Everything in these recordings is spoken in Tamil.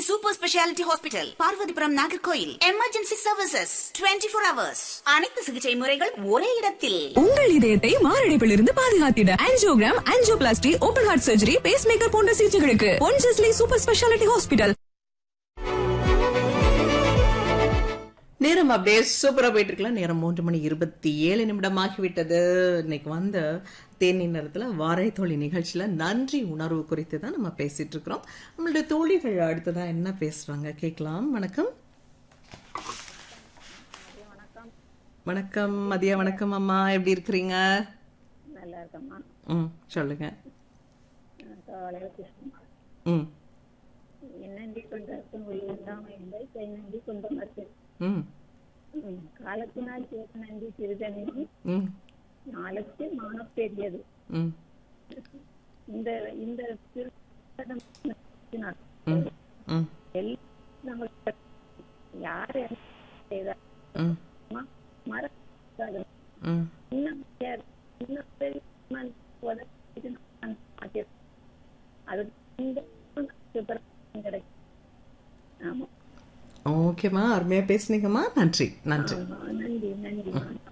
Super speciality hospital Parvathipuram Nagercoil emergency services 24 four hours அனைத்து சிகிச்சை முறைகள் ஒரே இடத்தில் உங்கள் இதயத்தை மாரடைப்பில் இருந்து பாதுகாத்திட angiogram angioplasty open heart surgery pacemaker போன்ற சிகிச்சைகளுக்கு பொன்ஜஸ்லி சூப்பர் ஸ்பெஷாலிட்டி ஹாஸ்பிட்டல் நேரம் அப்படியே சூப்பரா போயிட்டு இருக்கலாம் நேரம் மூன்று மணி இருபத்தி ஏழு நிமிடம் ஆகிவிட்டது இன்னைக்கு வந்த தேனி நேரத்துல வாரை தோழி நிகழ்ச்சியில நன்றி உணர்வு குறித்து தான் நம்ம பேசிட்டு இருக்கிறோம் நம்மளுடைய தோழிகள் அடுத்ததா என்ன பேசுறாங்க கேட்கலாம் வணக்கம் வணக்கம் மதிய வணக்கம் அம்மா எப்படி இருக்கிறீங்க நல்லா இருக்கம்மா ம் சொல்லுங்க காலையில் கிருஷ்ணமா ம் என்னண்டி கொண்டாட்டம் ஒளி இல்லாமல் இல்லை கை நண்டி கொண்ட மறுத்து ம் காலத்தினால் சேர்த்து நன்றி சிறுதனி ம் நாளுக்கு மானம் பெரியது ம் இந்த இந்த திருத்தம் ம் ம் எல்லாம் நமக்கு யார் என்ன செய்தால் ம் மறக்காது ம் இன்னும் யார் இன்னும் பெரிய மன உதவிட்டு நான் மாத்திருக்கேன். அது இந்த சுபரம் கிடைக்கும் ஆமா ஓகேம்மா அருமையா பேசுனீங்கம்மா நன்றி நன்றி ஆமா. நன்றி நன்றி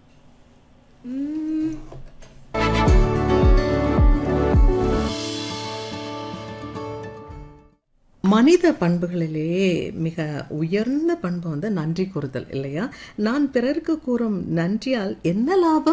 மனித பண்புகளிலே மிக உயர்ந்த பண்பு வந்து நன்றி கூறுதல் இல்லையா நான் பிறருக்கு கூறும் நன்றியால் என்ன லாபம்